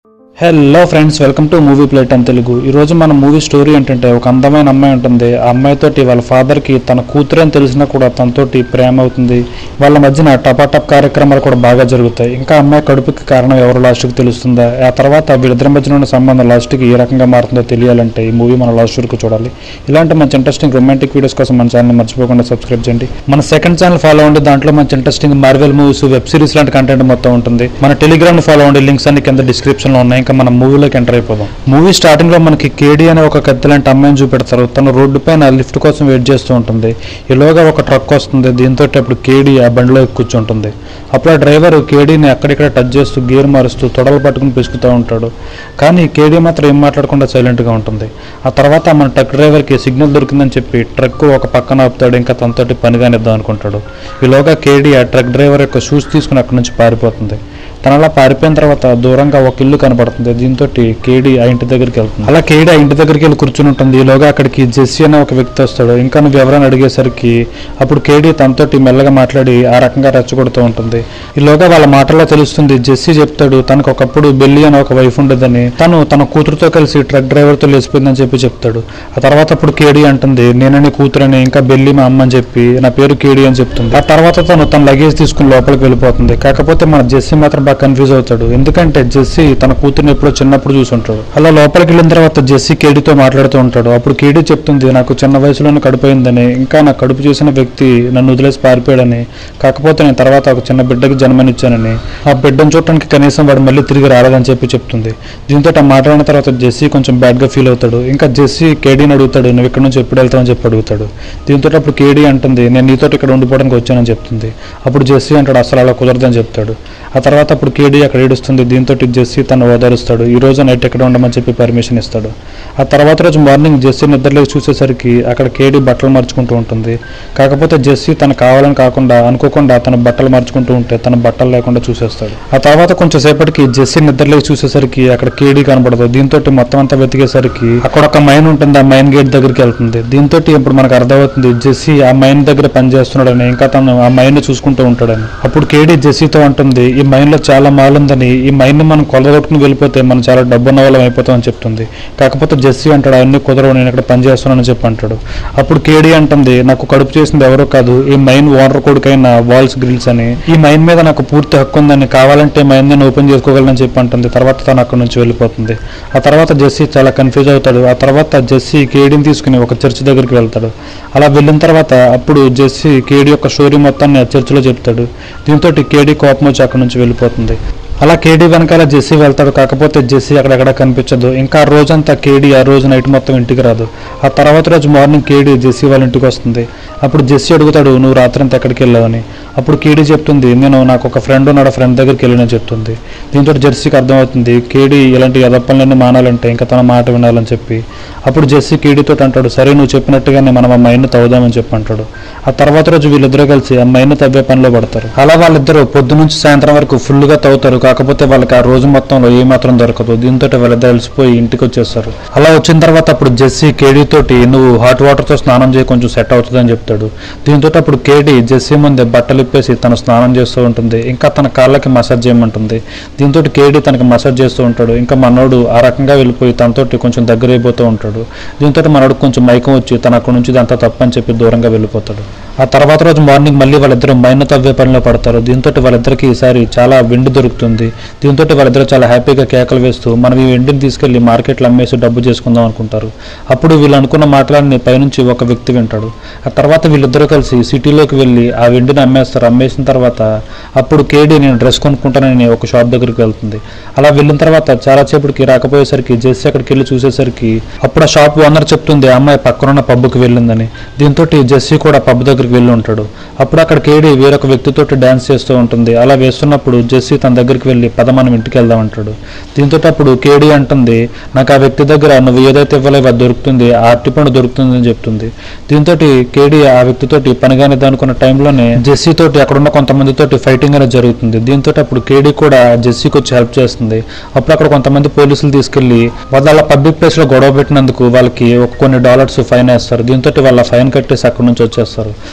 hello friends welcome to movie plate అని తెలుగు ఈరోజు మన మూవీ స్టోరీ ఏంటంటే ఒక అందమైన అమ్మాయి ఉంటుంది ఆ అమ్మాయితోటి వాళ్ళ ఫాదర్కి తన కూతురు అని తెలిసినా కూడా తనతోటి ప్రేమ అవుతుంది వాళ్ళ మధ్యన టపాటప్ కార్యక్రమాలు కూడా బాగా జరుగుతాయి ఇంకా అమ్మాయి కడుపుకి కారణం ఎవరు లాస్ట్కి తెలుస్తుందా ఆ తర్వాత వీళ్ళిద్దరి మధ్యన ఉన్న సంబంధం లాస్ట్కి ఏ రకంగా మారుతుందో తెలియాలంటే ఈ మూవీ మన లాస్ట్ వరకు చూడాలి ఇలాంటి మంచి ఇంట్రెస్టింగ్ రొమాంటిక్ వీడియోస్ కోసం మన ఛానల్ మర్చిపోకుండా సబ్స్క్రైబ్ చేయండి మన సెకండ్ ఛానల్ ఫాలో అవ్వండి దాంట్లో మంచి interesting Marvel movies web series లాంటి కంటెంట్ మొత్తం ఉంటుంది మన టెలిగ్రామ్ ఫాలో అవ్వండి లింక్స్ అన్ని కింద డిస్క్రిప్షన్ లో ఉన్నాయి ఇంకా మనం మూవీలోకి ఎంటర్ అయిపోదాం మూవీ స్టార్టింగ్ లో మనకి కేడి అనే ఒక కత్తి లాంటి అమ్మాయిని చూపెడతారు తను రోడ్డు పైన లిఫ్ట్ కోసం వెయిట్ చేస్తూ ఉంటుంది ఈలోగా ఒక ట్రక్ వస్తుంది దీంతో అప్పుడు కేడి ఆ బండిలో ఎక్కి కూర్చుంటుంది అప్పుడు ఆ డ్రైవర్ కేడీని అక్కడిక్కడ టచ్ చేస్తూ గేర్ మారుస్తూ తొడలు పట్టుకుని పిసుకుతూ ఉంటాడు కానీ కేడీ మాత్రం ఏం మాట్లాడకుండా silent గా ఉంటుంది ఆ తర్వాత మన ట్రక్ డ్రైవర్కి సిగ్నల్ దొరికిందని చెప్పి ట్రక్ ఒక పక్కన ఆపుతాడు ఇంకా తనతోటి పని కానిద్దాం అనుకుంటాడు ఈలోగా కేడీ ఆ ట్రక్ డ్రైవర్ యొక్క షూస్ తీసుకుని అక్కడి నుంచి పారిపోతుంది తన అలా పారిపోయిన తర్వాత దూరంగా ఒక ఇల్లు కనబడుతుంది దీంతో కేడి ఆ ఇంటి దగ్గరికి వెళ్తుంది అలా కేడి ఆ ఇంటి దగ్గరికి వెళ్ళి కూర్చుని ఉంటుంది ఈలోగా అక్కడికి జెస్సీ అనే ఒక వ్యక్తి వస్తాడు ఇంకా నువ్వు ఎవరైనా అడిగేసరికి అప్పుడు కేడి తనతోటి మెల్లగా మాట్లాడి ఆ రకంగా రెచ్చగొడుతూ ఉంటుంది ఈలోగా వాళ్ళ మాటల్లో తెలుస్తుంది జెస్సీ చెప్తాడు తనకు ఒకప్పుడు బెల్లి అనే ఒక వైఫ్ ఉండదని తను తన కూతురుతో కలిసి ట్రక్ డ్రైవర్తో లేచిపోయిందని చెప్పి చెప్తాడు ఆ తర్వాత అప్పుడు కేడి అంటుంది నేనని కూతురని ఇంకా బెల్లి మా అమ్మ అని చెప్పి నా పేరు కేడి అని చెప్తుంది ఆ తర్వాత తను తన లగేజ్ తీసుకుని లోపలికి వెళ్ళిపోతుంది కాకపోతే మన జెస్సీ మాత్రం బాగా కన్ఫ్యూజ్ అవుతాడు ఎందుకంటే జెస్సీ తన కూతుర్ని ఎప్పుడో చిన్నప్పుడు చూసి ఉంటాడు అలా లోపలికి వెళ్ళిన తర్వాత జెస్సీ కేడితో మాట్లాడుతూ ఉంటాడు అప్పుడు కేడి చెప్తుంది నాకు చిన్న వయసులోనే కడుపోయిందని ఇంకా నా కడుపు చేసిన వ్యక్తి నన్ను వదిలేసి పారిపోయాడని కాకపోతే నేను తర్వాత ఒక చిన్న బిడ్డకి జన్మనిచ్చానని ఆ బిడ్డను చూడటానికి కనీసం వాడు మళ్ళీ తిరిగి రాలేదని చెప్పి చెప్తుంది దీంతో ఆ మాట్లాడిన తర్వాత జెస్సీ కొంచెం బ్యాడ్ గా ఫీల్ అవుతాడు ఇంకా జెస్సీ కేడీని అడుగుతాడు నువ్వు ఇక్కడ నుంచి ఎప్పుడు వెళ్తావని చెప్పి అడుగుతాడు దీంతో అప్పుడు కేడీ అంటుంది నేను నీతో ఇక్కడ ఉండిపోవడానికి వచ్చానని చెప్తుంది అప్పుడు జెస్సీ అంటాడు అసలు అలా కుదరదని చెప్తాడు ఆ తర్వాత అప్పుడు కేడీ అక్కడ ఏడుస్తుంది దీంతో జెస్సీ తను ఓదారుస్తాడు ఈ రోజు నైట్ ఎక్కడ ఉండమని చెప్పి పర్మిషన్ ఇస్తాడు ఆ తర్వాత రోజు మార్నింగ్ జెస్సీ నిద్రలేసి చూసేసరికి అక్కడ కేడీ బట్టలు మార్చుకుంటూ ఉంటుంది కాకపోతే జెస్సీ తను కావాలని కాకుండా అనుకోకుండా తన బట్టలు మార్చుకుంటూ ఉంటే తన బట్టలు లేకుండా చూసేస్తాడు ఆ తర్వాత కొంచెం సేపటికి జెస్సీ నిద్రలేసి చూసేసరికి అక్కడ కేడీ కనబడదు దీంతో మొత్తం అంతా వెతికేసరికి అక్కడ ఒక మైన్ ఉంటుంది ఆ మైన్ గేట్ దగ్గరికి వెళ్తుంది దీంతో ఇప్పుడు మనకు అర్థమవుతుంది జెస్సీ ఆ మైన్ దగ్గర పనిచేస్తున్నాడని ఇంకా తను ఆ మైన్ చూసుకుంటూ ఉంటాడని అప్పుడు కేడీ జెస్సీతో అంటుంది ఈ మైన్ లో చాలా మాల్ ఉందని ఈ మైన్ ని మనం కొలగొట్టుకుని వెళ్ళిపోతే మనం చాలా డబ్బున్న వాళ్ళం అయిపోతాం అని చెప్తుంది కాకపోతే జెస్సీ అంటాడు అవన్నీ కుదరవు నేను ఇక్కడ పని చేస్తున్నానని చెప్పి అంటాడు అప్పుడు కేడీ అంటుంది నాకు కడుపు చేసింది ఎవరో కాదు ఈ మైన్ ఓనర్ కొడుకైన వాల్స్ గ్రిల్స్ అని ఈ మైన్ మీద నాకు పూర్తి హక్కు ఉందని కావాలంటే మైన్ నేను ఓపెన్ చేసుకోగలనని చెప్పి అంటుంది తర్వాత తను అక్కడి నుంచి వెళ్ళిపోతుంది ఆ తర్వాత జెస్సీ చాలా కన్ఫ్యూజ్ అవుతాడు ఆ తర్వాత జెస్సీ కేడీని తీసుకుని ఒక చర్చ్ దగ్గరికి వెళ్తాడు అలా వెళ్ళిన తర్వాత అప్పుడు జెస్సీ కేడీ యొక్క స్టోరీ మొత్తాన్ని ఆ చర్చిలో చెప్తాడు దీంతో కేడీ కోపం వచ్చి అక్కడి నుంచి వెళ్ళిపోతుంది అలా కేడీ వెనకాల జెస్సీ వెళ్తాడు కాకపోతే జెస్సీ అక్కడెక్కడ కనిపించదు ఇంకా ఆ రోజంతా కేడీ ఆ రోజు నైట్ మొత్తం ఇంటికి రాదు ఆ తర్వాత రోజు మార్నింగ్ కేడీ జెస్సీ వాళ్ళ ఇంటికి వస్తుంది అప్పుడు జెస్సీ అడుగుతాడు నువ్వు రాత్రంతా ఎక్కడికి వెళ్ళావని అప్పుడు కేడీ చెప్తుంది నేను నాకు ఒక ఫ్రెండ్ ఉన్నాడు ఫ్రెండ్ దగ్గరికి వెళ్ళిన చెప్తుంది దీంతో జెర్సీకి అర్థమవుతుంది కేడీ ఇలాంటి యదప్పలన్నీ మానాలంటే ఇంకా తన మాట వినాలని చెప్పి అప్పుడు జెస్సీ కేడీతో అంటాడు సరే నువ్వు చెప్పినట్టుగానే మనం ఆ మైన్ తవ్వుదామని చెప్పి అంటాడు ఆ తర్వాత రోజు వీళ్ళిద్దరూ కలిసి ఆ మైన్ తవ్వే పనిలో పడతారు అలా వాళ్ళిద్దరూ పొద్దు నుంచి సాయంత్రం వరకు ఫుల్గా తవ్వుతారు కాకపోతే వాళ్ళకి ఆ రోజు మొత్తంలో ఏ మాత్రం దొరకదు దీంతో వీళ్ళిద్దరు అలసిపోయి ఇంటికి వచ్చేస్తారు అలా వచ్చిన తర్వాత అప్పుడు జెస్సీ కేడీ తోటి నువ్వు హాట్ వాటర్ తో స్నానం చేయి కొంచెం సెట్ అవుతుంది అని చెప్తాడు దీంతో అప్పుడు కేడీ జెస్సీ ముందే బట్టలు ఇప్పేసి తను స్నానం చేస్తూ ఉంటుంది ఇంకా తన కాళ్ళకి మసాజ్ చేయమంటుంది దీంతో కేడీ తనకి మసాజ్ చేస్తూ ఉంటాడు ఇంకా మనోడు ఆ రకంగా వెళ్ళిపోయి తనతోటి కొంచెం దగ్గర అయిపోతూ ఉంటాడు దీంతో మనోడు కొంచెం మైకం వచ్చి తన అక్కడి నుంచి ఇదంతా తప్పని చెప్పి దూరంగా వెళ్ళిపోతాడు ఆ తర్వాత రోజు మార్నింగ్ మళ్ళీ వాళ్ళిద్దరూ మైన్ తవ్వే పనిలో పడతారు దీంతో వాళ్ళిద్దరికి ఈసారి చాలా వెండి దొరుకుతుంది దీంతో వాళ్ళిద్దరూ చాలా హ్యాపీగా కేకలు వేస్తూ మనం ఈ వెండిని తీసుకెళ్లి మార్కెట్లో అమ్మేసి డబ్బు చేసుకుందాం అనుకుంటారు అప్పుడు వీళ్ళు అనుకున్న మాటలన్నీ పైనుంచి ఒక వ్యక్తి వింటాడు ఆ తర్వాత వీళ్ళిద్దరూ కలిసి సిటీలోకి వెళ్ళి ఆ వెండిని అమ్మేస్తారు అమ్మేసిన తర్వాత అప్పుడు కేడీ నేను డ్రెస్ కొనుక్కుంటానని ఒక షాప్ దగ్గరికి వెళ్తుంది అలా వెళ్ళిన తర్వాత చాలా సేపటికి రాకపోయేసరికి జెస్సీ అక్కడికి వెళ్ళి చూసేసరికి అప్పుడు ఆ షాప్ ఓనర్ చెప్తుంది ఆ అమ్మాయి పక్కనున్న పబ్కి వెళ్ళిందని దీంతో జెస్సీ కూడా పబ్ దగ్గరికి వెళ్ళి ఉంటాడు అప్పుడు అక్కడ కేడీ వేరొక వ్యక్తితో డాన్స్ చేస్తూ ఉంటుంది అలా వేస్తున్నప్పుడు జెస్సీ తన దగ్గరికి వెళ్ళి పద మనం ఇంటికి వెళ్దాం అంటాడు దీంతో అప్పుడు కేడీ అంటుంది నాకు ఆ వ్యక్తి దగ్గర నువ్వు ఏదైతే ఇవ్వలేవో అది దొరుకుతుంది ఆ అరటిపండు దొరుకుతుంది అని చెప్తుంది దీంతో కేడీ ఆ వ్యక్తితోటి పనిగానిద్దాం అనుకున్న టైంలోనే జెస్సీ తోటి అక్కడ ఉన్న కొంతమంది తోటి ఫైటింగ్ అనేది జరుగుతుంది దీంతో అప్పుడు కేడీ కూడా జెస్సీకి వచ్చి హెల్ప్ చేస్తుంది అప్పుడు అక్కడ కొంతమంది పోలీసులు తీసుకెళ్లి వాళ్ళ పబ్లిక్ ప్లేస్ లో గొడవ పెట్టినందుకు వాళ్ళకి ఒక కొన్ని డాలర్స్ ఫైన్ వేస్తారు దీంతో వాళ్ళ ఫైన్ కట్టేసి అక్కడ నుంచి వచ్చేస్తారు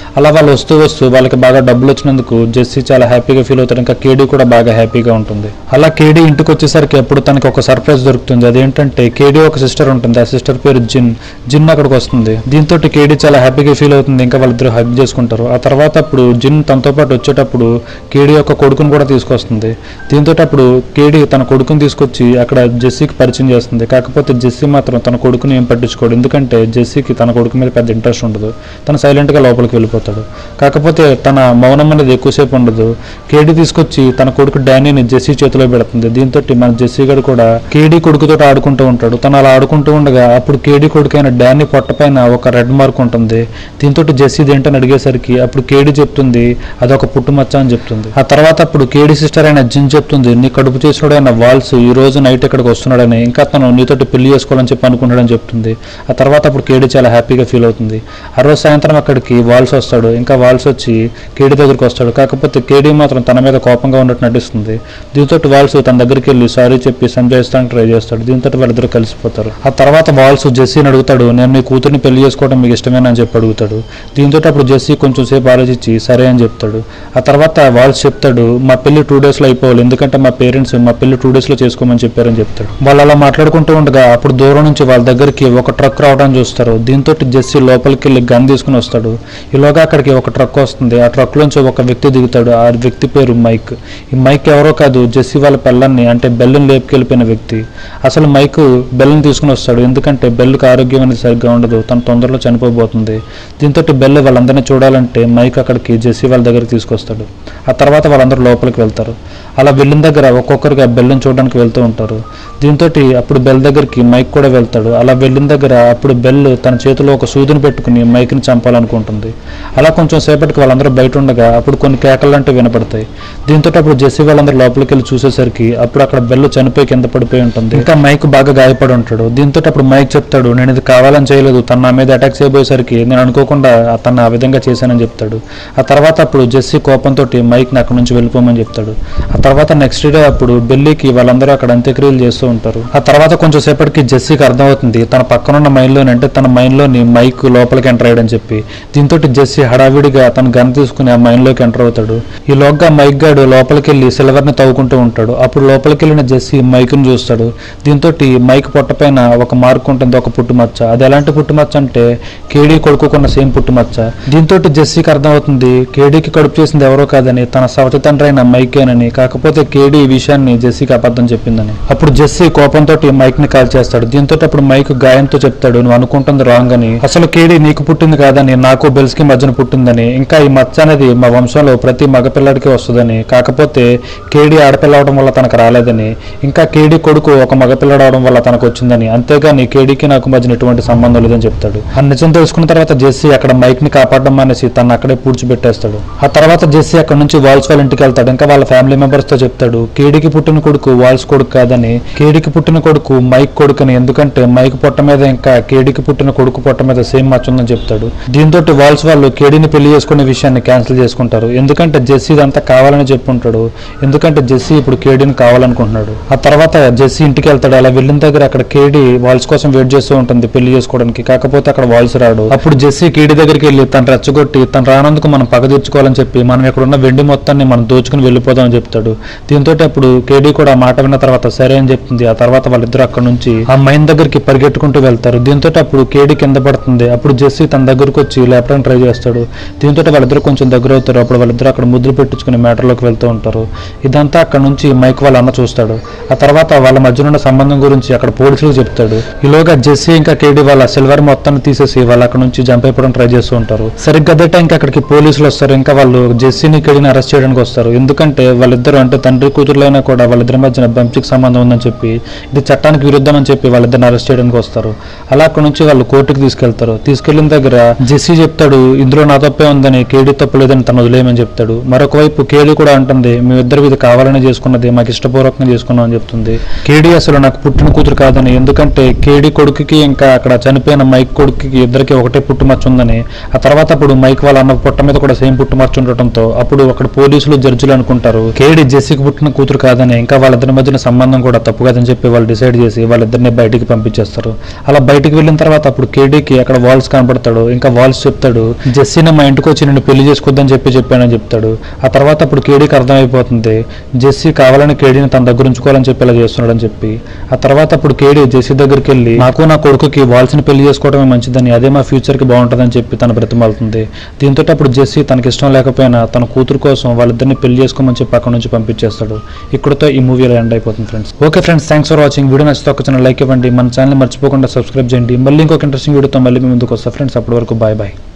అలా వాళ్ళు వస్తూ వస్తూ వాళ్ళకి బాగా డబ్బులు వచ్చినందుకు జెస్సీ చాలా హ్యాపీగా ఫీల్ అవుతాడు ఇంకా కేడీ కూడా బాగా హ్యాపీగా ఉంటుంది అలా కేడీ ఇంటికి వచ్చేసరికి అప్పుడు తనకి ఒక సర్ప్రైజ్ దొరుకుతుంది అదేంటంటే కేడీ ఒక సిస్టర్ ఉంటుంది ఆ సిస్టర్ పేరు జిన్ జిన్ అక్కడికి వస్తుంది దీంతో కేడీ చాలా హ్యాపీగా ఫీల్ అవుతుంది ఇంకా వాళ్ళిద్దరు హగ్ చేసుకుంటారు ఆ తర్వాత అప్పుడు జిన్ తనతో పాటు వచ్చేటప్పుడు కేడీ యొక్క కొడుకుని కూడా తీసుకొస్తుంది దీంతో అప్పుడు కేడీ తన కొడుకుని తీసుకొచ్చి అక్కడ జెస్సీకి పరిచయం చేస్తుంది కాకపోతే జెస్సీ మాత్రం తన కొడుకుని ఏం పట్టించుకోడు ఎందుకంటే జెస్సీకి తన కొడుకు మీద పెద్ద ఇంట్రెస్ట్ ఉండదు తను సైలెంట్గా లోపలికి వెళ్ళిపోతాడు కాకపోతే తన మౌనం అనేది ఎక్కువసేపు ఉండదు కేడీ తీసుకొచ్చి తన కొడుకు డానీని జెస్సీ చేతిలో పెడుతుంది దీంతో మన జెస్సీ గడు కూడా కేడీ కొడుకుతో ఆడుకుంటూ ఉంటాడు తను అలా ఆడుకుంటూ ఉండగా అప్పుడు కేడీ కొడుకైన డానీ పొట్ట పైన ఒక రెడ్ మార్క్ ఉంటుంది దీంతో జెస్సీ ఏంటని అడిగేసరికి అప్పుడు కేడీ చెప్తుంది అదొక పుట్టుమచ్చ అని చెప్తుంది ఆ తర్వాత అప్పుడు కేడీ సిస్టర్ అయిన జిన్ చెప్తుంది నీ కడుపు చేసినోడైన వాల్స్ ఈ రోజు నైట్ ఇక్కడికి వస్తున్నాడని ఇంకా తను నీతోటి పెళ్లి చేసుకోవాలని చెప్పి అనుకుంటాడని చెప్తుంది ఆ తర్వాత అప్పుడు కేడీ చాలా హ్యాపీగా ఫీల్ అవుతుంది ఆ రోజు సాయంత్రం అక్కడికి వాల్స్ వస్తాడు ఇంకా వాల్స్ వచ్చి కేడీ దగ్గరికి వస్తాడు కాకపోతే కేడీ మాత్రం తన మీద కోపంగా ఉన్నట్టు నటిస్తుంది దీంతో వాల్స్ తన దగ్గరికి వెళ్ళి సారీ చెప్పి సంజయిస్తానికి ట్రై చేస్తాడు దీంతో వాళ్ళిద్దరు కలిసిపోతారు ఆ తర్వాత వాల్స్ జెస్సీని అడుగుతాడు నేను నీ కూతుర్ని పెళ్లి చేసుకోవడం మీకు ఇష్టమేనా అని చెప్పి అడుగుతాడు దీంతో అప్పుడు జెస్సీ కొంచెం సేపు ఆలోచించి సరే అని చెప్తాడు ఆ తర్వాత వాల్స్ చెప్తాడు మా పెళ్లి టూ డేస్ లో అయిపోవాలి ఎందుకంటే మా పేరెంట్స్ మా పెళ్లి టూ డేస్ లో చేసుకోమని చెప్పారని చెప్తాడు వాళ్ళు అలా మాట్లాడుకుంటూ ఉండగా అప్పుడు దూరం నుంచి వాళ్ళ దగ్గరికి ఒక ట్రక్ రావడం చూస్తారు దీంతో జెస్సీ లోపలికి వెళ్ళి గన్ తీసుకుని వస్తాడు ఈలోగా అక్కడికి ఒక ట్రక్ వస్తుంది ఆ ట్రక్ లోంచి ఒక వ్యక్తి దిగుతాడు ఆ వ్యక్తి పేరు మైక్ ఈ మైక్ ఎవరో కాదు జెస్సీ వాళ్ళ పిల్లల్ని అంటే బెల్లుని లేపుకెళ్ళిపోయిన వ్యక్తి అసలు మైక్ బెల్లుని తీసుకుని వస్తాడు ఎందుకంటే బెల్లుకి ఆరోగ్యం అనేది సరిగ్గా ఉండదు తను తొందరలో చనిపోబోతుంది దీంతో బెల్లు వాళ్ళందరినీ చూడాలంటే మైక్ అక్కడికి జెస్సీ వాళ్ళ దగ్గరికి తీసుకొస్తాడు ఆ తర్వాత వాళ్ళందరూ లోపలికి వెళ్తారు అలా బెల్లిన దగ్గర ఒక్కొక్కరుగా బెల్లుని చూడడానికి వెళ్తూ ఉంటారు దీంతో అప్పుడు బెల్ దగ్గరికి మైక్ కూడా వెళ్తాడు అలా వెళ్ళిన దగ్గర అప్పుడు బెల్ తన చేతిలో ఒక సూదిని పెట్టుకుని మైక్ని చంపాలనుకుంటుంది అలా కొంచెం సేపటికి వాళ్ళందరూ బయట ఉండగా అప్పుడు కొన్ని కేకలు లాంటివి వినపడతాయి దీంతో అప్పుడు జెస్సీ వాళ్ళందరూ లోపలికి వెళ్ళి చూసేసరికి అప్పుడు అక్కడ బెల్ చనిపోయి కింద పడిపోయి ఉంటుంది ఇంకా మైక్ బాగా గాయపడి ఉంటాడు దీంతో అప్పుడు మైక్ చెప్తాడు నేను ఇది కావాలని చేయలేదు తన నా మీద అటాక్ చేయబోయేసరికి నేను అనుకోకుండా తను ఆ విధంగా చేశానని చెప్తాడు ఆ తర్వాత అప్పుడు జెస్సీ కోపంతో మైక్ని అక్కడ నుంచి వెళ్ళిపోమని చెప్తాడు ఆ తర్వాత నెక్స్ట్ డే అప్పుడు బెల్లీకి వాళ్ళందరూ అక్కడ అంత్యక్రియలు చేస్తూ ఉంటారు ఆ తర్వాత కొంచెం సేపటికి జెస్సీకి అర్థమవుతుంది తన పక్కనున్న మైండ్లోని అంటే తన మైండ్లోని మైక్ లోపలికి ఎంటర్ అయ్యడని చెప్పి దీంతో జెస్సీ హడావిడిగా తన గన్ తీసుకుని ఆ మైండ్లోకి ఎంటర్ అవుతాడు ఈ లోగా మైక్ గాడు లోపలికి వెళ్ళి సిల్వర్ని తవ్వుకుంటూ ఉంటాడు అప్పుడు లోపలికి వెళ్ళిన జెస్సీ మైక్ని చూస్తాడు దీంతో మైక్ పొట్టపైన ఒక మార్క్ ఉంటుంది ఒక పుట్టుమచ్చ అది ఎలాంటి పుట్టుమచ్చ అంటే కేడీ కొడుకుకున్న సేమ్ పుట్టుమచ్చ దీంతో జెస్సీకి అర్థమవుతుంది కేడీకి కడుపు చేసింది ఎవరో కాదని తన సవతి తండ్రి అయిన మైకేనని కాకపోతే కేడీ ఈ విషయాన్ని జెస్సీకి అబద్ధం చెప్పిందని అప్పుడు జెస్సీ కోపంతో మైక్ ని కాల్ చేస్తాడు దీంతో అప్పుడు మైక్ గాయంతో చెప్తాడు నువ్వు అనుకుంటుంది రాంగ్ అని అసలు కేడీ నీకు పుట్టింది కాదని నాకు బెల్స్ కి మధ్యన పుట్టిందని ఇంకా ఈ మచ్చ అనేది మా వంశంలో ప్రతి మగపిల్లడికి వస్తుందని కాకపోతే కేడీ ఆడపిల్ల అవడం వల్ల తనకు రాలేదని ఇంకా కేడీ కొడుకు ఒక మగపిల్లడు అవడం వల్ల తనకు వచ్చిందని అంతేగాని కేడీకి నాకు మధ్యన ఎటువంటి సంబంధం లేదని చెప్తాడు ఆ నిజం తెలుసుకున్న తర్వాత జెస్సీ అక్కడ మైక్ ని కాపాడడం మానేసి తను అక్కడే పూడ్చిపెట్టేస్తాడు ఆ తర్వాత జెస్సీ అక్కడ నుంచి వాల్స్ వాళ్ళ ఇంటికి వెళ్తాడు ఇంకా వాళ్ళ ఫ్యామిలీ మెంబర్స్ తో చెప్తాడు కేడీకి పుట్టిన కొడుకు వాల్స్ కొడుకు కాదని కేడీకి పుట్టిన కొడుకు మైక్ కొడుకుని ఎందుకంటే మైక్ పొట్ట మీద ఇంకా కేడీకి పుట్టిన కొడుకు పొట్ట మీద సేమ్ మచ్చ ఉందని చెప్తాడు దీంతో వాల్స్ వాళ్ళు కేడీని పెళ్లి చేసుకునే విషయాన్ని క్యాన్సిల్ చేసుకుంటారు ఎందుకంటే జెస్సీ ఇదంతా కావాలని చెప్పుంటాడు ఎందుకంటే జెస్సీ ఇప్పుడు కేడీని కావాలనుకుంటున్నాడు ఆ తర్వాత జెస్సీ ఇంటికి వెళ్తాడు అలా వెళ్ళిన దగ్గర అక్కడ కేడీ వాల్స్ కోసం వెయిట్ చేస్తూ ఉంటుంది పెళ్లి చేసుకోవడానికి కాకపోతే అక్కడ వాల్స్ రాడు అప్పుడు జెస్సీ కేడీ దగ్గరికి వెళ్ళి తను రెచ్చగొట్టి తను రానందుకు మనం పగ తీర్చుకోవాలని చెప్పి మనం ఇక్కడ ఉన్న వెండి మొత్తాన్ని మనం దోచుకుని వెళ్ళిపోదాం అని చెప్తాడు దీంతో అప్పుడు కేడీ కూడా ఆ మాట విన్న తర్వాత సరే అని చెప్తుంది ఆ తర్వాత వాళ్ళిద్దరు అక్కడ నుంచి ఆ మైన్ దగ్గరికి పరిగెట్టుకుంటూ వెళ్తారు దీంతో అప్పుడు కేడీ కింద పడుతుంది అప్పుడు జెస్సీ తన దగ్గరకు వచ్చి లేపడానికి ట్రై చేస్తాడు దీంతో వాళ్ళిద్దరు కొంచెం దగ్గర అవుతారు అప్పుడు వాళ్ళిద్దరు అక్కడ ముద్ర పెట్టించుకుని మ్యాటర్లోకి వెళ్తూ ఉంటారు ఇదంతా అక్కడ నుంచి మైక్ వాళ్ళ అన్న చూస్తాడు ఆ తర్వాత వాళ్ళ మధ్యన ఉన్న సంబంధం గురించి అక్కడ పోలీసులకు చెప్తాడు ఈలోగా జెస్సీ ఇంకా కేడీ వాళ్ళ సిల్వర్ మొత్తాన్ని తీసేసి వాళ్ళు అక్కడ నుంచి జంప్ అయిపోవడం ట్రై చేస్తూ ఉంటారు సరిగ్గా అదే టైంకి అక్కడికి పోలీసులు వస్తారు ఇంకా వాళ్ళు జెస్సీని కేడీని అరెస్ట్ చేయడానికి వస్తారు ఎందుకంటే వాళ్ళిద్దరు అంటే తండ్రి కూతురులైనా కూడా వాళ్ళిద్దరి మధ్యన బంచికి సంబంధం ఉందని చెప్పి ఇది చట్టానికి విరుద్ధం అని చెప్పి వాళ్ళిద్దరిని అరెస్ట్ చేయడానికి వస్తారు అలా అక్కడ నుంచి వాళ్ళు కోర్టుకి తీసుకెళ్తారు తీసుకెళ్లిన దగ్గర జెస్సీ చెప్తాడు ఇందులో నా తప్పే ఉందని కేడీ తప్పు లేదని తను వదిలేయమని చెప్తాడు మరొక వైపు కేడీ కూడా అంటుంది మేమిద్దరు ఇది కావాలని చేసుకున్నది మాకు ఇష్టపూర్వకంగా చేసుకున్నాం అని చెప్తుంది కేడీ అసలు నాకు పుట్టిన కూతురు కాదని ఎందుకంటే కేడీ కొడుకుకి ఇంకా అక్కడ చనిపోయిన మైక్ కొడుకుకి ఇద్దరికి ఒకటే పుట్టుమచ్చ ఉందని ఆ తర్వాత అప్పుడు మైక్ వాళ్ళ అన్న పుట్ట మీద కూడా సేమ్ పుట్టుమచ్చ ఉండటంతో అప్పుడు అక్కడ పోలీసులు జడ్జిలు అనుకుంటారు కేడీ జెస్సీకి పుట్టిన కూతురు కాదని ఇంకా వాళ్ళిద్దరి మధ్యన సంబంధం కూడా తప్పు కాదని చెప్పి వాళ్ళు డిసైడ్ చేసి వాళ్ళిద్దరిని బయటికి పంపించేస్తారు అలా బయటికి వెళ్ళిన తర్వాత అప్పుడు కేడీకి అక్కడ వాల్స్ కనపడతాడు ఇంకా వాల్స్ చెప్తాడు జెస్సీని మా ఇంటికి వచ్చి నేను పెళ్లి చేసుకోవద్దని చెప్పి చెప్పానని చెప్తాడు ఆ తర్వాత అప్పుడు కేడీకి అర్థమైపోతుంది జెస్సీ కావాలని కేడీని తన దగ్గర ఉంచుకోవాలని చెప్పి ఇలా చేస్తున్నాడని చెప్పి ఆ తర్వాత అప్పుడు కేడీ జెస్సీ దగ్గరికి వెళ్ళి నాకు నా కొడుకుకి వాల్సిన పెళ్లి చేసుకోవడమే మంచిదని అదే మా ఫ్యూచర్ కి బాగుంటుందని చెప్పి తన బ్రతిమాలుతుంది దీంతో అప్పుడు జెస్సీ తనకి ఇష్టం లేకపోయినా తన కూతురు కోసం వాళ్ళిద్దరిని పెళ్లి చేసుకోమని చెప్పి అక్కడ నుంచి పంపించేస్తాడు ఇక్కడతో ఈ మూవీ ఎండ్ అయిపోతుంది friends okay friends thanks for watching video నచ్చితే ఒక చిన్న లైక్ ఇవ్వండి మన ఛానల్ మర్చిపోకుండా సబ్స్క్రైబ్ చేయండి మళ్ళీ ఇంకొక ఇంట్రెస్టింగ్ వీడియోతో మళ్ళీ మీ ముందుకు వస్తా ఫ్రెండ్స్ అప్పటి వరకు బాయ్ బాయ్